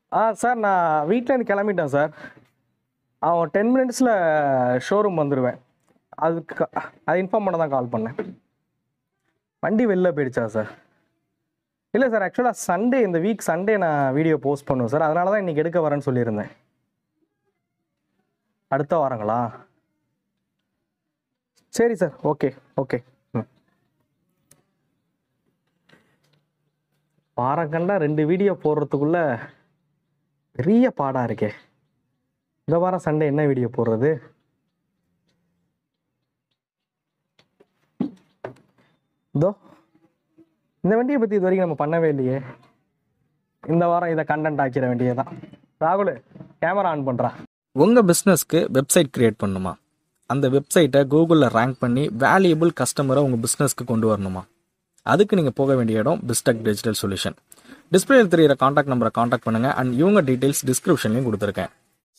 ஆ sir நான் வீட்டிலேருந்து கிளம்பிட்டேன் சார் அவன் டென் மினிட்ஸில் ஷோரூம் வந்துடுவேன் அதுக்கு க- அது இன்ஃபார்ம் பண்ண தான் கால் பண்ணேன் வண்டி வெளில போயிடுச்சா சார் இல்லை சார் ஆக்சுவலாக சண்டே இந்த வீக் சண்டே நான் வீடியோ போஸ்ட் பண்ணுவேன் சார் அதனால தான் இன்றைக்கி எடுக்க வரேன்னு சொல்லியிருந்தேன் அடுத்த வாரங்களா சரி சார் ஓகே ஓகே ம் வாரம் கண்டா ரெண்டு வீடியோ போடுறதுக்குள்ள பெரிய பாடா இருக்கே இந்த வாரம் சண்டே என்ன வீடியோ போடுறது இதோ இந்த வண்டியை பத்தி இது வரைக்கும் நம்ம பண்ணவே இல்லையே இந்த வாரம் இதை கண்டென்ட் ஆக்கிட வேண்டியதுதான் ராகுல் கேமரா ஆன் பண்றா உங்கள் பிஸ்னஸ்க்கு வெப்சைட் கிரியேட் பண்ணணுமா அந்த வெப்சைட்டை கூகுளில் ரேங்க் பண்ணி வேல்யூபிள் கஸ்டமரை உங்கள் பிஸ்னஸ்க்கு கொண்டு வரணுமா அதுக்கு நீங்கள் போக வேண்டிய இடம் பிஸ்டெக் டிஜிட்டல் சொல்யூஷன் டிஸ்பிளேல தெரியிற காண்டாக்ட் நம்பரை காண்டாக்ட் பண்ணுங்கள் அண்ட் இவங்க டீட்டெயில்ஸ் டிஸ்கிரிப்ஷன்லையும் கொடுத்துருக்கேன்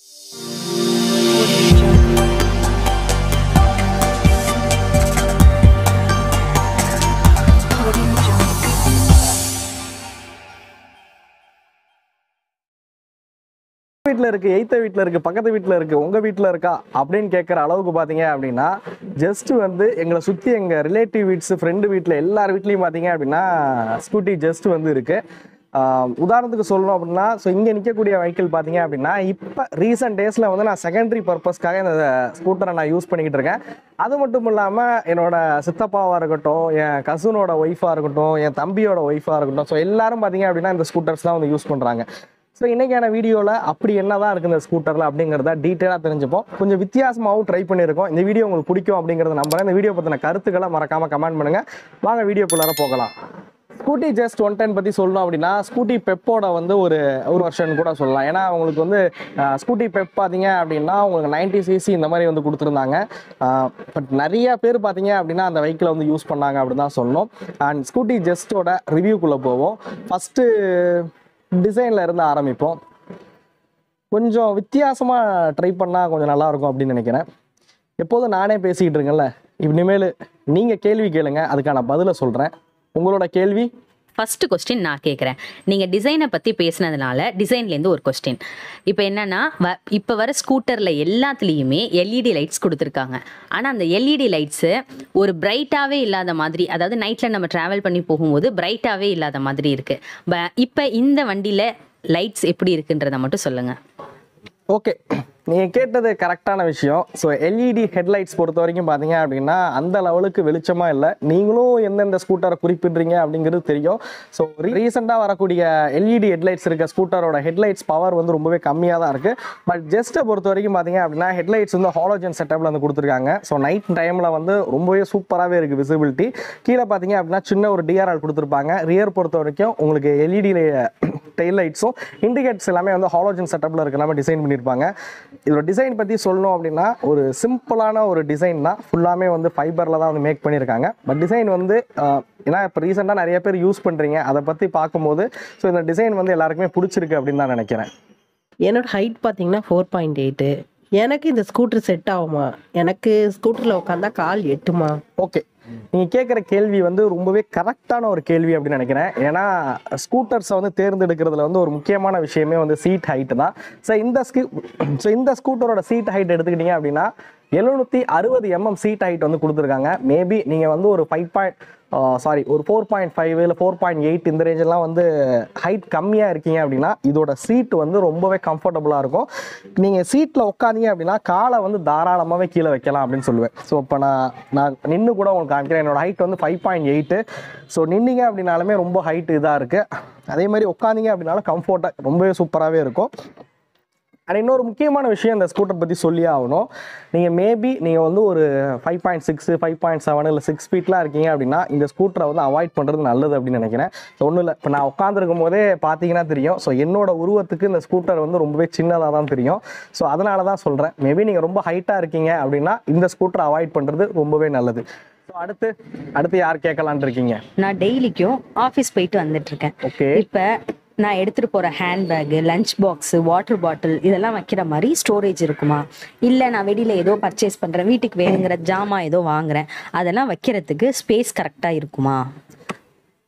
வீட்டில் இருக்கு எய்த்த வீட்டில் இருக்கு பக்கத்து வீட்டில் இருக்கு உங்க வீட்டில் இருக்கா அப்படின்னு கேட்குற அளவுக்கு பார்த்தீங்க அப்படின்னா ஜஸ்ட் வந்து எங்களை சுற்றி எங்கள் ரிலேட்டிவ் வீட்ஸ் ஃப்ரெண்டு வீட்டில் எல்லார் வீட்லையும் பார்த்தீங்க அப்படின்னா ஸ்கூட்டி ஜஸ்ட் வந்து இருக்கு ஆஹ் உதாரணத்துக்கு சொல்லணும் அப்படின்னா ஸோ இங்கே நிற்கக்கூடிய வெஹிக்கிள் பார்த்தீங்க அப்படின்னா இப்போ ரீசெண்ட் டேஸில் வந்து நான் செகண்டரி பர்பஸ்க்காக இந்த ஸ்கூட்டரை நான் யூஸ் பண்ணிக்கிட்டு இருக்கேன் அது மட்டும் இல்லாமல் என்னோட சித்தப்பாவாக இருக்கட்டும் என் கசினோட ஒய்ஃபாக இருக்கட்டும் என் தம்பியோட ஒய்ஃபாக இருக்கட்டும் ஸோ எல்லாரும் பார்த்தீங்க அப்படின்னா இந்த ஸ்கூட்டர்ஸ் தான் வந்து யூஸ் பண்ணுறாங்க ஸோ இன்னைக்கான வீடியோவில் அப்படி என்னதான் இருக்கு இந்த ஸ்கூட்டரில் அப்படிங்கிறத டீட்டெயிலாக தெரிஞ்சுப்போம் கொஞ்சம் வித்தியாசமாகவும் ட்ரை பண்ணியிருக்கோம் இந்த வீடியோ உங்களுக்கு பிடிக்கும் அப்படிங்கிறத நம்புறேன் இந்த வீடியோ பற்றின கருத்துக்களை மறக்காமல் கமெண்ட் பண்ணுங்கள் வாங்க வீடியோக்குள்ளார போகலாம் ஸ்கூட்டி ஜஸ்ட் ஒன் டென் பற்றி சொல்லணும் அப்படின்னா ஸ்கூட்டி பெப்போட வந்து ஒரு ஒரு வருஷன் கூட சொல்லலாம் ஏன்னா உங்களுக்கு வந்து ஸ்கூட்டி பெப் பார்த்தீங்க அப்படின்னா உங்களுக்கு 90 சிசி இந்த மாதிரி வந்து கொடுத்துருந்தாங்க பட் நிறைய பேர் பார்த்தீங்க அப்படின்னா அந்த வெஹிக்கிளை வந்து யூஸ் பண்ணாங்க அப்படின்னு தான் சொல்லணும் அண்ட் ஸ்கூட்டி ஜஸ்ட்டோட ரிவ்யூக்குள்ளே போவோம் ஃபஸ்ட்டு டிசைனில் இருந்து ஆரம்பிப்போம் கொஞ்சம் வித்தியாசமாக ட்ரை பண்ணால் கொஞ்சம் நல்லா இருக்கும் அப்படின்னு நினைக்கிறேன் எப்போதும் நானே பேசிக்கிட்டு இருக்கேன்ல இனிமேல் நீங்கள் கேள்வி கேளுங்க அதுக்கான பதிலை சொல்கிறேன் உங்களோட கேள்வி ஃபர்ஸ்ட் கொஸ்டின் நான் கேட்குறேன் நீங்கள் டிசைனை பற்றி பேசினதுனால டிசைன்லேருந்து ஒரு கொஸ்டின் இப்போ என்னன்னா வ இப்போ வர ஸ்கூட்டரில் எல்லாத்துலேயுமே எல்இடி லைட்ஸ் கொடுத்துருக்காங்க ஆனால் அந்த எல்இடி லைட்ஸு ஒரு பிரைட்டாகவே இல்லாத மாதிரி அதாவது நைட்டில் நம்ம ட்ராவல் பண்ணி போகும்போது பிரைட்டாகவே இல்லாத மாதிரி இருக்குது இப்போ இந்த வண்டியில் லைட்ஸ் எப்படி இருக்குன்றதை மட்டும் சொல்லுங்கள் ஓகே நீங்கள் கேட்டது கரெக்டான விஷயம் ஸோ எல்இடி ஹெட்லைட்ஸ் பொறுத்த வரைக்கும் பார்த்தீங்க அப்படின்னா அந்த லெவலுக்கு வெளிச்சமாக இல்லை நீங்களும் எந்தெந்த ஸ்கூட்டரை குறிப்பிடுறீங்க அப்படிங்கிறது தெரியும் ஸோ ரீசெண்டாக வரக்கூடிய எல்இடி ஹெட்லைட்ஸ் இருக்க ஸ்கூட்டரோட ஹெட்லைட்ஸ் பவர் வந்து ரொம்பவே கம்மியாக தான் இருக்குது பட் ஜஸ்ட்டை பொறுத்த வரைக்கும் பார்த்தீங்க அப்படின்னா ஹெட்லைட்ஸ் வந்து ஹாலோஜன் செட்டப்பில் வந்து கொடுத்துருக்காங்க ஸோ நைட் டைமில் வந்து ரொம்பவே சூப்பராகவே இருக்குது விசிபிலிட்டி கீழே பார்த்தீங்க அப்படின்னா சின்ன ஒரு டிஆர்எல் கொடுத்துருப்பாங்க ரியர் பொறுத்த வரைக்கும் உங்களுக்கு எல்இடி டெயில் லைட்ஸும் இண்டிகேட்ஸ் எல்லாமே வந்து ஹாலோஜன் செட்டப்பில் இருக்க எல்லாமே டிசைன் பண்ணியிருப்பாங்க இதோட டிசைன் பற்றி சொல்லணும் அப்படின்னா ஒரு சிம்பிளான ஒரு டிசைன் தான் ஃபுல்லாமே வந்து ஃபைபரில் தான் வந்து மேக் பண்ணியிருக்காங்க பட் டிசைன் வந்து ஆஹ், ஏன்னா இப்போ ரீசெண்டாக நிறைய பேர் யூஸ் பண்ணுறீங்க அதை பற்றி பார்க்கும்போது ஸோ இந்த டிசைன் வந்து எல்லாருக்குமே பிடிச்சிருக்கு அப்படின்னு தான் நினைக்கிறேன் என்னோட ஹைட் பார்த்தீங்கன்னா ஃபோர் பாயிண்ட் எயிட்டு எனக்கு இந்த ஸ்கூட்டர் செட் ஆகுமா எனக்கு ஸ்கூட்டரில் உட்காந்தா கால் எட்டுமா ஓகே நீங்கள் கேட்குற கேள்வி வந்து ரொம்பவே கரெக்டான ஒரு கேள்வி அப்படின்னு நினைக்கிறேன் ஏன்னா ஸ்கூட்டர்ஸை வந்து தேர்ந்தெடுக்கிறதுல வந்து ஒரு முக்கியமான விஷயமே வந்து சீட் ஹைட்டு தான் ஸோ இந்த ஸ்கூ ஸோ இந்த ஸ்கூட்டரோட சீட் ஹைட் எடுத்துக்கிட்டீங்க அப்படின்னா எழுநூற்றி அறுபது எம்எம் சீட் ஹைட் வந்து கொடுத்துருக்காங்க மேபி நீங்கள் வந்து ஒரு ஃபைவ் பாயிண்ட் சாரி ஒரு ஃபோர் பாயிண்ட் ஃபைவ் இல்லை ஃபோர் பாயிண்ட் எயிட் இந்த ரேஞ்செல்லாம் வந்து ஹைட் கம்மியாக இருக்கீங்க அப்படின்னா இதோட சீட் வந்து ரொம்பவே கம்ஃபர்டபுளாக இருக்கும் நீங்கள் சீட்டில் உட்காந்தீங்க அப்படின்னா காலை வந்து தாராளமாகவே கீழே வைக்கலாம் அப்படின்னு சொல்லுவேன் ஸோ இப்போ நான் நான் நின்று கூட உங்களுக்கு காமிக்கிறேன் என்னோட ஹைட் வந்து ஃபைவ் பாயிண்ட் எயிட்டு ஸோ நின்னீங்க அப்படின்னாலுமே ரொம்ப ஹைட் இதாக இருக்குது அதே மாதிரி உட்காந்தீங்க அப்படின்னாலும் கம்ஃபர்ட்டாக ரொம்பவே சூப்பராகவே இருக்கும் அண்ட் இன்னொரு முக்கியமான விஷயம் இந்த ஸ்கூட்டர் பற்றி சொல்லி ஆகணும் நீங்கள் மேபி நீங்கள் வந்து ஒரு five point six five point seven இல்லை சிக்ஸ் ஃபீட்லாம் இருக்கீங்க அப்படின்னா இந்த ஸ்கூட்டரை வந்து அவாய்ட் பண்ணுறது நல்லது அப்படின்னு நினைக்கிறேன் ஸோ ஒன்றும் இல்லை இப்போ நான் உட்காந்துருக்கும் போதே பார்த்தீங்கன்னா தெரியும் ஸோ என்னோட உருவத்துக்கு இந்த ஸ்கூட்டர் வந்து ரொம்பவே சின்னதாக தான் தெரியும் ஸோ அதனால தான் சொல்கிறேன் மேபி நீங்கள் ரொம்ப ஹைட்டாக இருக்கீங்க அப்படின்னா இந்த ஸ்கூட்டரை அவாய்ட் பண்ணுறது ரொம்பவே நல்லது ஸோ அடுத்து அடுத்து யார் கேட்கலான் இருக்கீங்க நான் டெய்லிக்கும் ஆஃபீஸ் போயிட்டு வந்துட்டு இருக்கேன் ஓகே இப்போ நான் எடுத்துட்டு போற handbag lunch box water bottle இதெல்லாம் வைக்கிற மாதிரி ஸ்டோரேஜ் இருக்குமா இல்ல நான் வெளியில ஏதோ பர்ச்சேஸ் பண்றேன் வீட்டுக்கு வேணுங்கிற ஜாமான் ஏதோ வாங்குறேன் அதெல்லாம் வைக்கிறதுக்கு ஸ்பேஸ் கரெக்டா இருக்குமா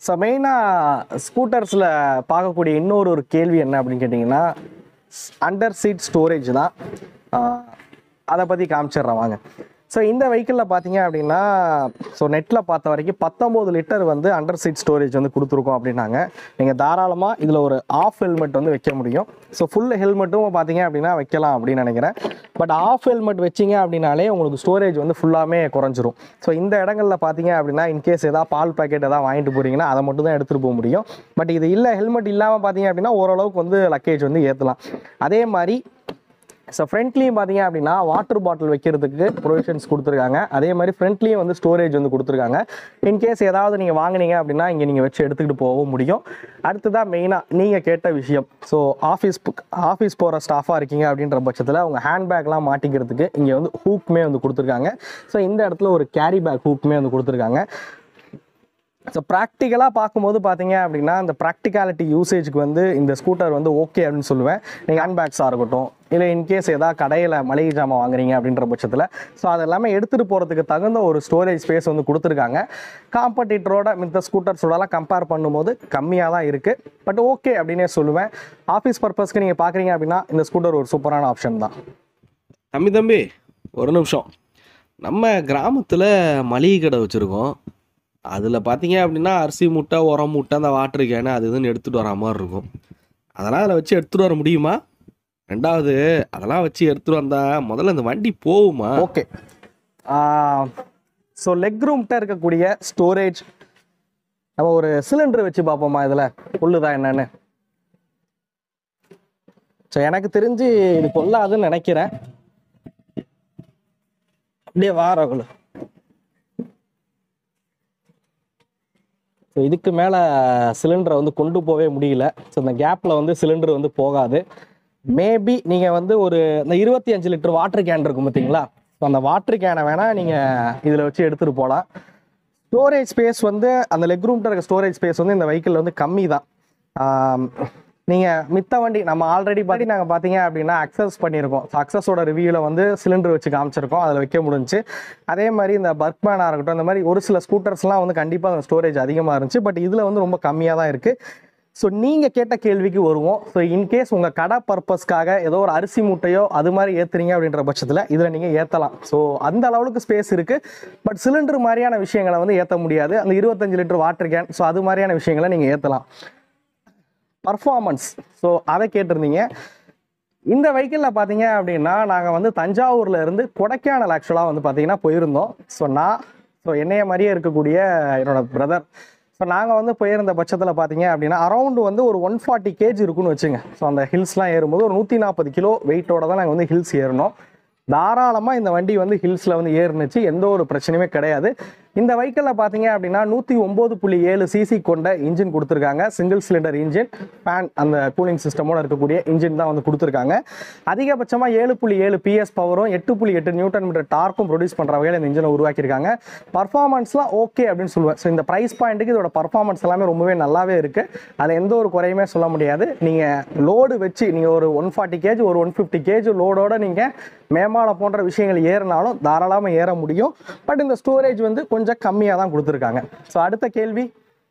ஸோ மெயினாக ஸ்கூட்டர்ஸில் பார்க்கக்கூடிய இன்னொரு ஒரு கேள்வி என்ன அப்படின்னு கேட்டிங்கன்னா அண்டர் சீட் ஸ்டோரேஜ் தான் ஆஹ் அதை பற்றி காமிச்சிடுறேன் வாங்க ஸோ இந்த வெஹிக்கிளில் பார்த்தீங்க அப்படின்னா ஸோ நெட்டில் பார்த்த வரைக்கும் பத்தொம்போது லிட்டர் வந்து அண்டர் சீட் ஸ்டோரேஜ் வந்து கொடுத்துருக்கோம் அப்படின்னாங்க நீங்கள் தாராளமாக இதில் ஒரு ஆஃப் ஹெல்மெட் வந்து வைக்க முடியும் ஸோ ஃபுல் ஹெல்மெட்டும் பார்த்தீங்க அப்படின்னா வைக்கலாம் அப்படின்னு நினைக்கிறேன் பட் ஆஃப் ஹெல்மெட் வச்சிங்க அப்படின்னாலே உங்களுக்கு ஸ்டோரேஜ் வந்து ஃபுல்லாமே குறைஞ்சிரும் ஸோ இந்த இடங்கள்ல பார்த்தீங்க அப்படின்னா இன்கேஸ் ஏதாவது பால் பாக்கெட் ஏதாவது வாங்கிட்டு போறீங்கன்னா அதை மட்டும் தான் எடுத்துகிட்டு போக முடியும் பட் இது இல்லை ஹெல்மெட் இல்லாமல் பார்த்தீங்க அப்படின்னா ஓரளவுக்கு வந்து லக்கேஜ் வந்து ஏற்றலாம் அதே மாதிரி ஸோ ஃப்ரண்ட்லேயும் பார்த்தீங்க அப்படின்னா வாட்டர் பாட்டில் வைக்கிறதுக்கு ப்ரொவிஷன்ஸ் கொடுத்துருக்காங்க அதே மாதிரி ஃப்ரண்ட்லேயும் வந்து ஸ்டோரேஜ் வந்து கொடுத்துருக்காங்க இன்கேஸ் ஏதாவது நீங்கள் வாங்குனீங்க அப்படின்னா இங்கே நீங்கள் வச்சு எடுத்துக்கிட்டு போகவும் முடியும் அடுத்ததாக மெயினாக நீங்கள் கேட்ட விஷயம் ஸோ ஆஃபீஸ் ஆஃபீஸ் போகிற ஸ்டாஃபாக இருக்கீங்க அப்படின்ற பட்சத்தில் உங்கள் ஹேண்ட்பேக்லாம் மாட்டிக்கிறதுக்கு இங்கே வந்து ஹூக்குமே வந்து கொடுத்துருக்காங்க ஸோ இந்த இடத்துல ஒரு கேரி பேக் ஹூக்குமே வந்து கொடுத்துருக்காங்க ஸோ ப்ராக்டிக்கலாக பார்க்கும்போது பார்த்தீங்க அப்படின்னா இந்த ப்ராக்டிகாலிட்டி யூசேஜ்க்கு வந்து இந்த ஸ்கூட்டர் வந்து ஓகே அப்படின்னு சொல்லுவேன் நீங்கள் ஹேண்ட்பேக்ஸாக இருக்கட்டும் இல்லை இன்கேஸ் ஏதாவது கடையில் மளிகை ஜாமான் வாங்குறீங்க அப்படின்ற பட்சத்தில் ஸோ அது எல்லாமே எடுத்துகிட்டு போகிறதுக்கு தகுந்த ஒரு ஸ்டோரேஜ் ஸ்பேஸ் வந்து கொடுத்துருக்காங்க காம்படிட்டரோட மித்த ஸ்கூட்டர்ஸோடலாம் கம்பேர் பண்ணும்போது கம்மியாக தான் இருக்குது பட் ஓகே அப்படின்னே சொல்லுவேன் ஆஃபீஸ் பர்பஸ்க்கு நீங்கள் பார்க்குறீங்க அப்படின்னா இந்த ஸ்கூட்டர் ஒரு சூப்பரான ஆப்ஷன் தான் தம்பி தம்பி ஒரு நிமிஷம் நம்ம கிராமத்தில் மளிகை கடை வச்சுருக்கோம் அதில் பார்த்தீங்க அப்படின்னா அரிசி மூட்டை உரம் மூட்டை அந்த வாட்டர் கேனு அது இதுன்னு எடுத்துகிட்டு வர மாதிரி இருக்கும் அதெல்லாம் அதில் வச்சு எடுத்துகிட்டு வர முடியுமா ரெண்டாவது அதெல்லாம் வச்சு எடுத்துகிட்டு வந்தால் முதல்ல இந்த வண்டி போகுமா ஓகே ஸோ லெக் ரூம்கிட்ட இருக்கக்கூடிய ஸ்டோரேஜ் நம்ம ஒரு சிலிண்டர் வச்சு பார்ப்போமா இதில் கொள்ளுதா என்னன்னு ஸோ எனக்கு தெரிஞ்சு இது கொள்ளாதுன்னு நினைக்கிறேன் அப்படியே வாரகுல ஸோ இதுக்கு மேலே சிலிண்டரை வந்து கொண்டு போகவே முடியல ஸோ இந்த கேப்பில் வந்து சிலிண்டர் வந்து போகாது மேபி நீங்கள் வந்து ஒரு இந்த இருபத்தி அஞ்சு லிட்டர் வாட்டர் கேன் இருக்கும் பார்த்தீங்களா ஸோ அந்த வாட்டர் கேனை வேணால் நீங்கள் இதில் வச்சு எடுத்துகிட்டு போகலாம் ஸ்டோரேஜ் ஸ்பேஸ் வந்து அந்த லெக் ரூம்கிட்ட இருக்க ஸ்டோரேஜ் ஸ்பேஸ் வந்து இந்த வெஹிக்கிள் வந்து கம்மி தான் நீங்கள் மித்த வண்டி நம்ம ஆல்ரெடி பாட்டி நாங்கள் பார்த்தீங்க அப்படின்னா அக்சஸ் பண்ணியிருக்கோம் ஸோ அக்சஸோட ரிவ்யூவில் வந்து சிலிண்டர் வச்சு காமிச்சிருக்கோம் அதில் வைக்க முடிஞ்சுச்சு அதே மாதிரி இந்த பர்க்மேனாக இருக்கட்டும் இந்த மாதிரி ஒரு சில ஸ்கூட்டர்ஸ்லாம் வந்து கண்டிப்பாக அந்த ஸ்டோரேஜ் அதிகமாக இருந்துச்சு பட் இதில் வந்து ரொம்ப கம்மியாக தான் இருக்குது ஸோ நீங்கள் கேட்ட கேள்விக்கு வருவோம் ஸோ இன்கேஸ் உங்கள் கடை பர்பஸ்க்காக ஏதோ ஒரு அரிசி மூட்டையோ அது மாதிரி ஏற்றுறீங்க அப்படின்ற பட்சத்தில் இதில் நீங்கள் ஏற்றலாம் ஸோ அந்த அளவுக்கு ஸ்பேஸ் இருக்குது பட் சிலிண்டர் மாதிரியான விஷயங்களை வந்து ஏற்ற முடியாது அந்த இருபத்தஞ்சு லிட்டர் வாட்டர் கேன் ஸோ அது மாதிரியான விஷயங்களை நீங்கள் ஏற்றலாம் பர்ஃபார்மன்ஸ் ஸோ அதை கேட்டிருந்தீங்க இந்த வெஹிக்கிளில் பார்த்தீங்க அப்படின்னா நாங்கள் வந்து தஞ்சாவூர்ல இருந்து கொடைக்கானல் ஆக்சுவலாக வந்து பார்த்தீங்கன்னா போயிருந்தோம் ஸோ நான் ஸோ என்னைய மாதிரியே இருக்கக்கூடிய என்னோட பிரதர் ஸோ நாங்கள் வந்து போயிருந்த பட்சத்தில் பார்த்தீங்க அப்படின்னா அரௌண்டு வந்து ஒரு ஒன் ஃபார்ட்டி கேஜி இருக்குன்னு வச்சுங்க ஸோ அந்த ஹில்ஸ்லாம் ஏறும்போது ஒரு நூற்றி நாற்பது கிலோ வெயிட்டோட தான் நாங்கள் வந்து ஹில்ஸ் ஏறினோம் தாராளமாக இந்த வண்டி வந்து ஹில்ஸில் வந்து ஏறுனுச்சு எந்த ஒரு பிரச்சனையுமே கிடையாது இந்த வெஹிக்கிளில் பார்த்தீங்க அப்படின்னா நூற்றி ஒம்பது புள்ளி ஏழு சிசி கொண்ட இன்ஜின் கொடுத்துருக்காங்க சிங்கிள் சிலிண்டர் இன்ஜின் ஃபேன் அந்த கூலிங் சிஸ்டமோட இருக்கக்கூடிய இன்ஜின் தான் வந்து கொடுத்துருக்காங்க அதிகபட்சமாக ஏழு புள்ளி ஏழு பிஎஸ் பவரும் எட்டு புள்ளி எட்டு நியூட்டன் மீட்டர் டார்க்கும் ப்ரொடியூஸ் பண்ணுற வகையில் இந்த இன்ஜினை உருவாக்கியிருக்காங்க பர்ஃபார்மன்ஸ்லாம் ஓகே அப்படின்னு சொல்லுவேன் ஸோ இந்த ப்ரைஸ் பாயிண்ட்டுக்கு இதோட பர்ஃபார்மன்ஸ் எல்லாமே ரொம்பவே நல்லாவே இருக்குது அதில் எந்த ஒரு குறையுமே சொல்ல முடியாது நீங்கள் லோடு வச்சு நீங்கள் ஒரு ஒன் ஃபார்ட்டி கேஜ் ஒரு ஒன் ஃபிஃப்டி கேஜ் லோடோட நீங்கள் மேம்பாலம் போன்ற விஷயங்கள் ஏறினாலும் தாராளமாக ஏற முடியும் பட் இந்த ஸ்டோரேஜ் வந்து கொஞ்சம் கம்மியாக தான் கொடுத்துருக்காங்க ஸோ அடுத்த கேள்வி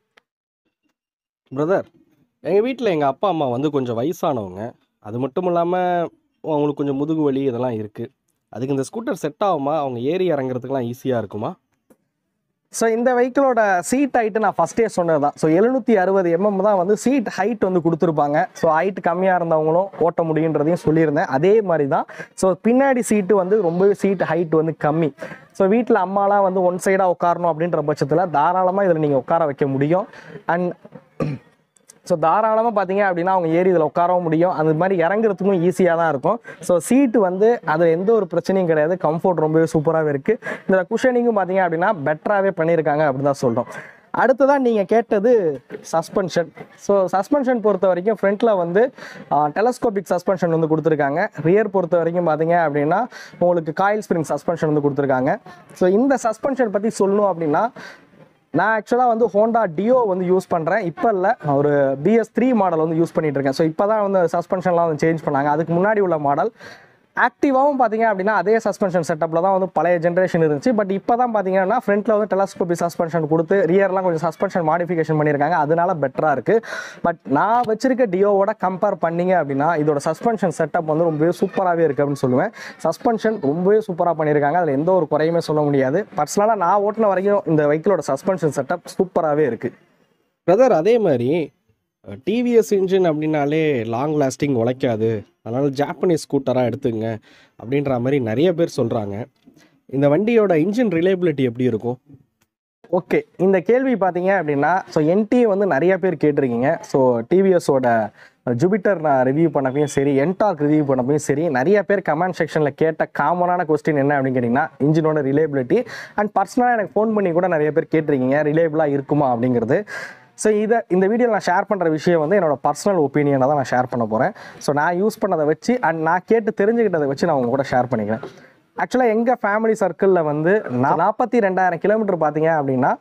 பிரதர் எங்கள் வீட்டில் எங்கள் அப்பா அம்மா வந்து கொஞ்சம் வயசானவங்க அது மட்டும் இல்லாமல் அவங்களுக்கு கொஞ்சம் முதுகு வலி இதெல்லாம் இருக்குது அதுக்கு இந்த ஸ்கூட்டர் செட் ஆகுமா அவங்க ஏறி இறங்குறதுக்குலாம் ஈஸியாக இருக்குமா ஸோ இந்த வெஹிக்கிளோட சீட் ஹைட்டு நான் ஃபஸ்ட்டே சொன்னது தான் ஸோ எழுநூற்றி அறுபது எம்எம் தான் வந்து சீட் ஹைட் வந்து கொடுத்துருப்பாங்க ஸோ ஹைட் கம்மியாக இருந்தவங்களும் ஓட்ட முடியுன்றதையும் சொல்லியிருந்தேன் அதே மாதிரி தான் ஸோ பின்னாடி சீட்டு வந்து ரொம்பவே சீட் ஹைட் வந்து கம்மி ஸோ வீட்டில் அம்மாலாம் வந்து ஒன் சைடாக உட்காரணும் அப்படின்ற பட்சத்தில் தாராளமாக இதில் நீங்கள் உட்கார வைக்க முடியும் அண்ட் ஸோ தாராளமாக பார்த்தீங்க அப்படின்னா அவங்க ஏறி இதில் உட்காரவும் முடியும் அது மாதிரி இறங்குறதுக்கும் ஈஸியாக தான் இருக்கும் ஸோ சீட்டு வந்து அது எந்த ஒரு பிரச்சனையும் கிடையாது கம்ஃபர்ட் ரொம்பவே சூப்பராகவே இருக்குது இதில் குஷனிங்கும் பார்த்தீங்க அப்படின்னா பெட்டராகவே பண்ணியிருக்காங்க அப்படின்னு தான் சொல்கிறோம் அடுத்ததான் நீங்கள் கேட்டது சஸ்பென்ஷன் ஸோ சஸ்பென்ஷன் பொறுத்த வரைக்கும் ஃப்ரண்ட்டில் வந்து டெலஸ்கோபிக் சஸ்பென்ஷன் வந்து கொடுத்துருக்காங்க ரியர் பொறுத்த வரைக்கும் பார்த்தீங்க அப்படின்னா உங்களுக்கு காயில் ஸ்ப்ரிங் சஸ்பென்ஷன் வந்து கொடுத்துருக்காங்க ஸோ இந்த சஸ்பென்ஷன் பற்றி சொல்லணும் அப்படின்னா நான் ஆக்சுவலாக வந்து ஹோண்டா டியோ வந்து யூஸ் பண்ணுறேன் இப்போ இல்லை ஒரு பிஎஸ் த்ரீ மாடல் வந்து யூஸ் பண்ணிட்டு இருக்கேன் ஸோ இப்போ தான் வந்து சஸ்பென்ஷன்லாம் வந்து சேஞ்ச் பண்ணாங்க அதுக்கு முன்னாடி உள்ள மாடல் ஆக்டிவாகவும் பார்த்தீங்க அப்படின்னா அதே சஸ்பென்ஷன் செட்டப்பில் தான் வந்து பழைய ஜென்ரேஷன் இருந்துச்சு பட் இப்போ தான் பார்த்தீங்கன்னா ஃப்ரண்ட்டில் வந்து டெலஸ்கோபி சஸ்பென்ஷன் கொடுத்து ரியர்லாம் கொஞ்சம் சஸ்பென்ஷன் மாடிஃபிகேஷன் பண்ணியிருக்காங்க அதனால பெட்டராக இருக்குது பட் நான் வச்சிருக்க டியோவோட கம்பேர் பண்ணீங்க அப்படின்னா இதோட சஸ்பென்ஷன் செட்டப் வந்து ரொம்பவே சூப்பராகவே இருக்குது அப்படின்னு சொல்லுவேன் சஸ்பென்ஷன் ரொம்பவே சூப்பராக பண்ணியிருக்காங்க அதில் எந்த ஒரு குறையுமே சொல்ல முடியாது பர்சனலாக நான் ஓட்டின வரைக்கும் இந்த வெஹிக்கிளோட சஸ்பென்ஷன் செட்டப் சூப்பராகவே இருக்குது பிரதர் அதே மாதிரி டிவிஎஸ் இன்ஜின் அப்படின்னாலே லாங் லாஸ்டிங் உழைக்காது அதனால் ஜாப்பனீஸ் ஸ்கூட்டராக எடுத்துங்க அப்படின்ற மாதிரி நிறைய பேர் சொல்கிறாங்க இந்த வண்டியோட இன்ஜின் ரிலேபிலிட்டி எப்படி இருக்கும் ஓகே இந்த கேள்வி பார்த்தீங்க அப்படின்னா ஸோ என்டி வந்து நிறைய பேர் கேட்டிருக்கீங்க ஸோ டிவிஎஸோட ஜூபிட்டர் நான் ரிவ்யூ பண்ணப்பையும் சரி என்டாக் ரிவ்யூ பண்ணப்பையும் சரி நிறைய பேர் கமெண்ட் செக்ஷனில் கேட்ட காமனான கொஸ்டின் என்ன அப்படின்னு கேட்டிங்கன்னா இன்ஜினோட ரிலேபிலிட்டி அண்ட் பர்சனலாக எனக்கு ஃபோன் பண்ணி கூட நிறைய பேர் கேட்டிருக்கீங்க ரிலேபிளாக இருக்குமா அப்படிங்கிறது ஸோ இதை இந்த வீடியோவில் நான் ஷேர் பண்ணுற விஷயம் வந்து என்னோட பர்சனல் ஒப்பீனியனை தான் நான் ஷேர் பண்ண போகிறேன் ஸோ நான் யூஸ் பண்ணதை வச்சு அண்ட் நான் கேட்டு தெரிஞ்சுக்கிட்டதை வச்சு நான் உங்க கூட ஷேர் பண்ணிக்கிறேன் ஆக்சுவலாக எங்கள் ஃபேமிலி சர்க்கிளில் வந்து நாற்பத்தி ரெண்டாயிரம் கிலோமீட்டர் பார்த்தீங்க அப்படின்னா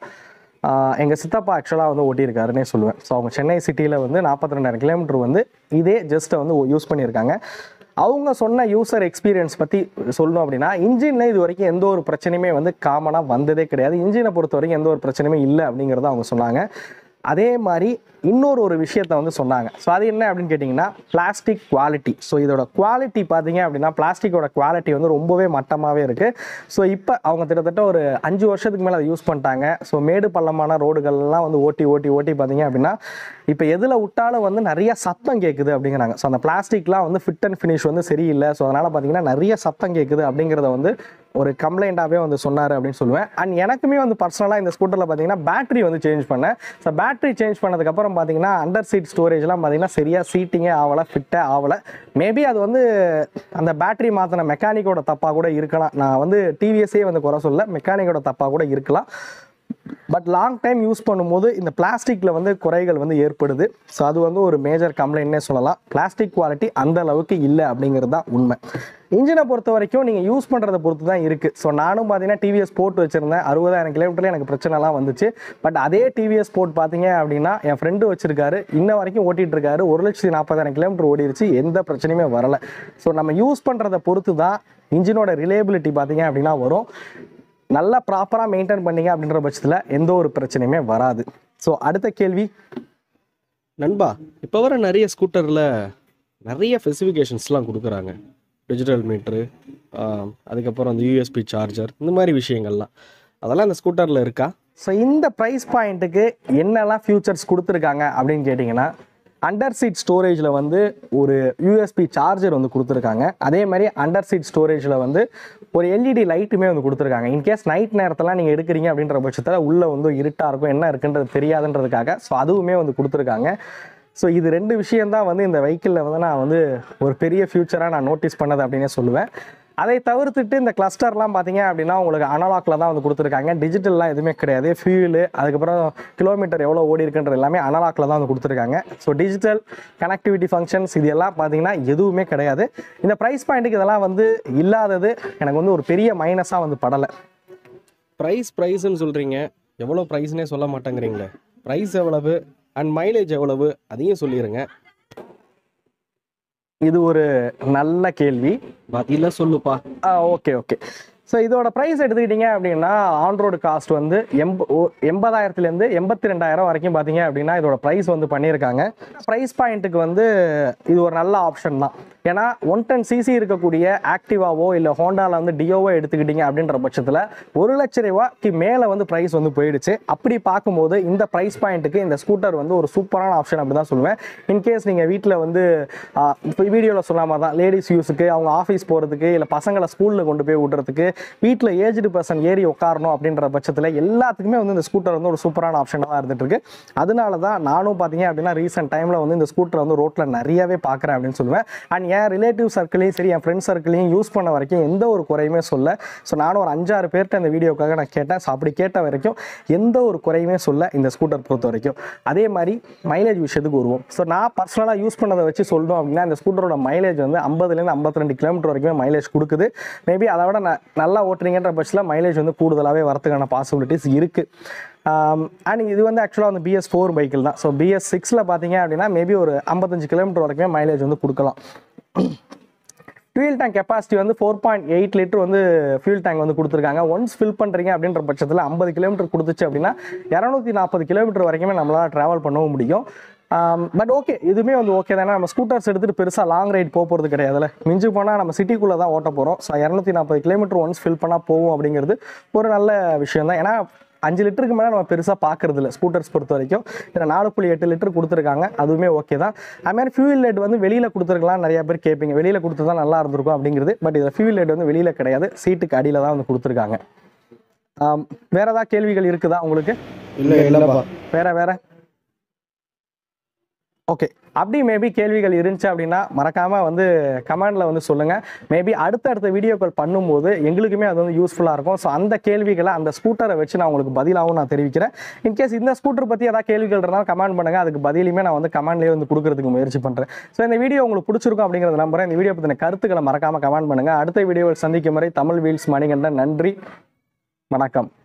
எங்கள் சித்தப்பா ஆக்சுவலாக வந்து ஓட்டியிருக்காருன்னே சொல்லுவேன் ஸோ அவங்க சென்னை சிட்டியில் வந்து நாற்பத்தி ரெண்டாயிரம் கிலோமீட்டர் வந்து இதே ஜஸ்ட்டை வந்து யூஸ் பண்ணியிருக்காங்க அவங்க சொன்ன யூசர் எக்ஸ்பீரியன்ஸ் பற்றி சொல்லணும் அப்படின்னா இன்ஜினில் இது வரைக்கும் எந்த ஒரு பிரச்சனையுமே வந்து காமனாக வந்ததே கிடையாது இன்ஜினை பொறுத்த வரைக்கும் எந்த ஒரு பிரச்சனையுமே இல்லை அப்படிங்கிறத அவங்க சொன்னாங்க அதே மாதிரி இன்னொரு ஒரு விஷயத்த வந்து சொன்னாங்க ஸோ அது என்ன அப்படின்னு கேட்டிங்கன்னா பிளாஸ்டிக் குவாலிட்டி ஸோ இதோட குவாலிட்டி பார்த்தீங்க அப்படின்னா பிளாஸ்டிக்கோட குவாலிட்டி வந்து ரொம்பவே மட்டமாகவே இருக்குது ஸோ இப்போ அவங்க கிட்டத்தட்ட ஒரு அஞ்சு வருஷத்துக்கு மேலே அதை யூஸ் பண்ணிட்டாங்க ஸோ மேடு பள்ளமான ரோடுகள்லாம் வந்து ஓட்டி ஓட்டி ஓட்டி பார்த்தீங்க அப்படின்னா இப்போ எதில் விட்டாலும் வந்து நிறைய சத்தம் கேட்குது அப்படிங்கிறாங்க ஸோ அந்த பிளாஸ்டிக்லாம் வந்து ஃபிட் அண்ட் ஃபினிஷ் வந்து சரியில்லை ஸோ அதனால் பார்த்தீங்கன்னா நிறைய சத்தம் கேட்குது அப்படிங்கிறத வந்து ஒரு கம்ப்ளைண்ட்டாகவே வந்து சொன்னார் அப்படின்னு சொல்லுவேன் அண்ட் எனக்குமே வந்து பர்சனலாக இந்த ஸ்கூட்டரில் பார்த்தீங்கன்னா பேட்டரி வந்து சேஞ்ச் பண்ணேன் ஸோ பேட்டரி சேஞ்ச் பண்ணதுக்கப்புறம் பார்த்தீங்கன்னா அண்டர் சீட் ஸ்டோரேஜ்லாம் பார்த்தீங்கன்னா சரியாக சீட்டிங்கே ஆகலை ஃபிட்டே ஆகலை மேபி அது வந்து அந்த பேட்டரி மாற்றின மெக்கானிக்கோட தப்பாக கூட இருக்கலாம் நான் வந்து டிவிஎஸ்ஸே வந்து குறை சொல்ல மெக்கானிக்கோட தப்பாக கூட இருக்கலாம் பட் லாங் டைம் யூஸ் பண்ணும்போது இந்த பிளாஸ்டிக்கில் வந்து குறைகள் வந்து ஏற்படுது ஸோ அது வந்து ஒரு மேஜர் கம்ப்ளைண்ட்னே சொல்லலாம் பிளாஸ்டிக் குவாலிட்டி அந்த அளவுக்கு இல்லை அப்படிங்கிறது தான் உண்மை இன்ஜினை பொறுத்த வரைக்கும் நீங்கள் யூஸ் பண்ணுறதை பொறுத்து தான் இருக்குது ஸோ நானும் பார்த்தீங்கன்னா டிவிஎஸ் போட்டு வச்சுருந்தேன் அறுபதாயிரம் கிலோமீட்டரில் எனக்கு பிரச்சனைலாம் வந்துச்சு பட் அதே டிவிஎஸ் போட் பார்த்தீங்க அப்படின்னா என் ஃப்ரெண்டு வச்சிருக்காரு இன்ன வரைக்கும் ஓட்டிகிட்டு இருக்காரு ஒரு லட்சத்தி நாற்பதாயிரம் கிலோமீட்டர் ஓடிருச்சு எந்த பிரச்சனையுமே வரலை ஸோ நம்ம யூஸ் பண்ணுறதை பொறுத்து தான் இன்ஜினோட ரிலேபிலிட்டி பார்த்தீங்க அப்படின்னா வரும் நல்லா ப்ராப்பராக மெயின்டைன் பண்ணீங்க அப்படின்ற பட்சத்தில் எந்த ஒரு பிரச்சனையுமே வராது ஸோ அடுத்த கேள்வி நண்பா இப்போ வர நிறைய ஸ்கூட்டரில் நிறைய ஸ்பெசிஃபிகேஷன்ஸ்லாம் கொடுக்குறாங்க டிஜிட்டல் மீட்ரு அதுக்கப்புறம் அந்த யூஎஸ்பி சார்ஜர் இந்த மாதிரி விஷயங்கள்லாம் அதெல்லாம் அந்த ஸ்கூட்டரில் இருக்கா ஸோ இந்த ப்ரைஸ் பாயிண்ட்டுக்கு என்னெல்லாம் ஃபியூச்சர்ஸ் கொடுத்துருக்காங்க அப்படின்னு கேட்டிங்கன்னா அண்டர் சீட் ஸ்டோரேஜில் வந்து ஒரு யூஎஸ்பி சார்ஜர் வந்து கொடுத்துருக்காங்க அதே மாதிரி அண்டர் சீட் ஸ்டோரேஜில் வந்து ஒரு எல்இடி லைட்டுமே வந்து கொடுத்துருக்காங்க இன்கேஸ் நைட் நேரத்தெல்லாம் நீங்கள் எடுக்கிறீங்க அப்படின்ற பட்சத்தில் உள்ளே வந்து இருட்டாக இருக்கும் என்ன இருக்குன்றது தெரியாதுன்றதுக்காக ஸோ அதுவுமே வந்து கொடுத்துருக்காங்க ஸோ இது ரெண்டு விஷயம்தான் வந்து இந்த வெஹிக்கிளில் வந்து நான் வந்து ஒரு பெரிய ஃபியூச்சராக நான் நோட்டீஸ் பண்ணது அப்படின்னே சொல்லுவேன் அதை தவிர்த்துட்டு இந்த கிளஸ்டர்லாம் பார்த்தீங்க அப்படின்னா உங்களுக்கு அனலாக்ல தான் வந்து கொடுத்துருக்காங்க டிஜிட்டல்லாம் எதுவுமே கிடையாது ஃபியூலு அதுக்கப்புறம் கிலோமீட்டர் எவ்வளோ ஓடி இருக்குன்றது எல்லாமே அனலாக்ல தான் வந்து கொடுத்துருக்காங்க ஸோ டிஜிட்டல் கனெக்டிவிட்டி ஃபங்க்ஷன்ஸ் இது எல்லாம் பார்த்தீங்கன்னா எதுவுமே கிடையாது இந்த ப்ரைஸ் பாயிண்ட்டுக்கு இதெல்லாம் வந்து இல்லாதது எனக்கு வந்து ஒரு பெரிய மைனஸாக வந்து படலை ப்ரைஸ் ப்ரைஸ்ன்னு சொல்கிறீங்க எவ்வளோ ப்ரைஸ்னே சொல்ல மாட்டேங்கிறீங்களே ப்ரைஸ் எவ்வளவு அண்ட் மைலேஜ் எவ்வளவு அதையும் சொல்லிடுங்க இது ஒரு நல்ல கேள்வி பதிலாக சொல்லுப்பா ஓகே ஓகே ஸோ இதோட ப்ரைஸ் எடுத்துக்கிட்டிங்க அப்படின்னா ஆன்ரோடு காஸ்ட் வந்து எம்ப ஓ- எண்பதாயிரத்துலேருந்து எண்பத்தி ரெண்டாயிரம் வரைக்கும் பார்த்தீங்க அப்படின்னா இதோட ப்ரைஸ் வந்து பண்ணியிருக்காங்க ப்ரைஸ் பாயிண்ட்டுக்கு வந்து இது ஒரு நல்ல ஆப்ஷன் தான் ஏன்னா ஒன் டென் சிசி இருக்கக்கூடிய ஆக்டிவாவோ இல்லை ஹோண்டாவில் வந்து டியோவோ எடுத்துக்கிட்டீங்க அப்படின்ற பட்சத்தில் ஒரு லட்ச ரூபாய்க்கு மேலே வந்து ப்ரைஸ் வந்து போயிடுச்சு அப்படி பார்க்கும்போது இந்த ப்ரைஸ் பாயிண்ட்டுக்கு இந்த ஸ்கூட்டர் வந்து ஒரு சூப்பரான ஆப்ஷன் அப்படி தான் சொல்லுவேன் இன்கேஸ் நீங்கள் வீட்டில் வந்து ஆஹ், இப்போ வீடியோவில் சொல்லாம தான் லேடிஸ் யூஸுக்கு அவங்க ஆஃபீஸ் போகிறதுக்கு இல்லை பசங்களை ஸ்கூலில் கொண்டு போய் விடுறதுக்கு வீட்டில் ஏஜ்டு பர்சன் ஏறி உட்காரணும் அப்படின்ற பட்சத்தில் எல்லாத்துக்குமே வந்து இந்த ஸ்கூட்டர் வந்து ஒரு சூப்பரான ஆப்ஷனாக தான் இருந்துட்டு இருக்கு அதனால தான் நானும் பார்த்தீங்க அப்படின்னா ரீசெண்ட் டைமில் வந்து இந்த ஸ்கூட்டரை வந்து ரோட்டில் நிறையவே பார்க்குறேன் அப்படின்னு சொல்லுவேன் அண்ட் என் ரிலேட்டிவ் சர்க்கிளையும் சரி என் ஃப்ரெண்ட்ஸ் சர்க்கிளையும் யூஸ் பண்ண வரைக்கும் எந்த ஒரு குறையுமே சொல்ல ஸோ நானும் ஒரு அஞ்சாறு பேர்கிட்ட இந்த வீடியோக்காக நான் கேட்டேன் ஸோ அப்படி கேட்ட வரைக்கும் எந்த ஒரு குறையுமே சொல்ல இந்த ஸ்கூட்டர் பொறுத்த வரைக்கும் அதே மாதிரி மைலேஜ் விஷயத்துக்கு வருவோம் ஸோ நான் பர்சனலாக யூஸ் பண்ணதை வச்சு சொல்லணும் அப்படின்னா இந்த ஸ்கூட்டரோட மைலேஜ் வந்து ஐம்பதுலேருந்து ஐம்பத்தி ரெண்டு கிலோமீட்டர் வரைக்குமே மைலேஜ் கொடுக்குது மேபி அதை விட ந- நல்லா ஓட்டுறீங்கன்ற பட்சத்தில் மைலேஜ் வந்து கூடுதலாகவே வரதுக்கான பாசிபிலிட்டிஸ் இருக்குது அண்ட் இது வந்து ஆக்சுவலாக வந்து பிஎஸ் ஃபோர் பைக்கில் தான் ஸோ பிஎஸ் சிக்ஸில் பார்த்தீங்க அப்படின்னா மேபி ஒரு ஐம்பத்தஞ்சு கிலோமீட்டர் வரைக்குமே மைலேஜ் வந்து கொடுக்கலாம் ஃபியூல் டேங்க் கெப்பாசிட்டி வந்து ஃபோர் பாயிண்ட் எயிட் லிட்டர் வந்து ஃபியூல் டேங்க் வந்து கொடுத்துருக்காங்க ஒன்ஸ் ஃபில் பண்ணுறீங்க அப்படின்ற பட்சத்தில் ஐம்பது கிலோமீட்டர் கொடுத்துச்சு அப்படின்னா இரநூத்தி நாற்பது கிலோமீட்டர் வரைக்குமே நம்மளால் ட்ராவல் பண்ணவும் முடியும் பட் ஓகே இதுவுமே வந்து ஓகே தானே நம்ம ஸ்கூட்டர்ஸ் எடுத்துகிட்டு பெருசாக லாங் ரைட் போக போகிறது கிடையாதுல்ல மிஞ்சி போனால் நம்ம சிட்டிக்குள்ளே தான் ஓட்ட போகிறோம் ஸோ இரநூத்தி நாற்பது கிலோமீட்டர் ஒன்ஸ் ஃபில் பண்ணால் போகும் அப்படிங்கிறது ஒரு நல்ல விஷயம் தான் ஏன்னா அஞ்சு லிட்டருக்கு மேலே நம்ம பெருசாக பார்க்கறது இல்லை ஸ்கூட்டர்ஸ் பொறுத்த வரைக்கும் இதில் நாலு புள்ளி எட்டு லிட்டர் கொடுத்துருக்காங்க அதுவுமே ஓகே தான் அது மாதிரி ஃபியூல் லைட் வந்து வெளியில் கொடுத்துருக்கலாம் நிறைய பேர் கேட்பீங்க வெளியில் கொடுத்து தான் நல்லா இருந்திருக்கும் அப்படிங்கிறது பட் இதில் ஃபியூல் லைட் வந்து வெளியில் கிடையாது சீட்டுக்கு அடியில் தான் வந்து கொடுத்துருக்காங்க ஆம், வேற ஏதாவது கேள்விகள் இருக்குதா உங்களுக்கு இல்லை இல்லைப்பா வேற வேற ஓகே அப்படி மேபி கேள்விகள் இருந்துச்சு அப்படின்னா மறக்காம வந்து கமெண்ட்ல வந்து சொல்லுங்க மேபி அடுத்தடுத்த வீடியோக்கள் பண்ணும்போது எங்களுக்குமே அது வந்து யூஸ்ஃபுல்லாக இருக்கும் ஸோ அந்த கேள்விகளை அந்த ஸ்கூட்டரை வச்சு நான் உங்களுக்கு பதிலாகவும் நான் தெரிவிக்கிறேன் இன்கேஸ் இந்த ஸ்கூட்டர் பற்றி ஏதாவது கேள்விகள் இருந்தாலும் கமெண்ட் பண்ணுங்க அதுக்கு பதிலுமே நான் வந்து கமெண்ட்லேயே வந்து கொடுக்கறதுக்கு முயற்சி பண்ணுறேன் ஸோ இந்த வீடியோ உங்களுக்கு பிடிச்சிருக்கும் அப்படிங்கிறத நம்புறேன் இந்த வீடியோ பற்றின கருத்துக்களை மறக்காம கமெண்ட் பண்ணுங்க அடுத்த வீடியோவில் சந்திக்கும் வரை தமிழ் வீல்ஸ் மணிகண்டன் நன்றி வணக்கம்